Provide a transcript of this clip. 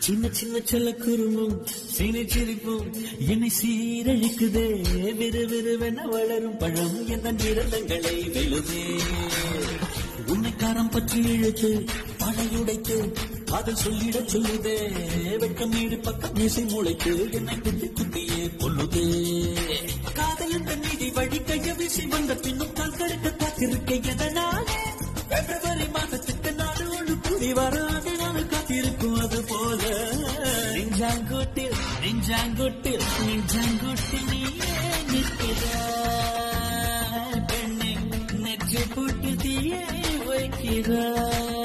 சின்ன சின்ன செல்ல குருமும் சீனை சிரிப்பும் என்னை சீரழிக்குதே விறு விறுவென வளரும் பழம் எந்த நிரந்தங்களை வெளுதே உன்னை காரம் பற்றி இழுத்து பழையுடைத்து காதல் சொல்லிட சொல்லுதே வெட்கம் மீடு பக்கம் மீசை முளைத்து என்னை குத்தி குத்தியே கொல்லுதே காதல் என்ற நீதி வழி கைய வீசி வந்த பின்னும் கால் கடுக்க காத்திருக்க எதனாலே பிப்ரவரி மாதத்துக்கு நாடு ஒன்று கூடி வராது நாள் காத்திருக்கும் அது போல நெஞ்சாங்குட்டில் நெஞ்சாங்குட்டில் நெஞ்சாங்குட்டில் நீயே நிற்கிறாய் பெண்ணை நெற்றி போட்டு தீயை வைக்கிறாய்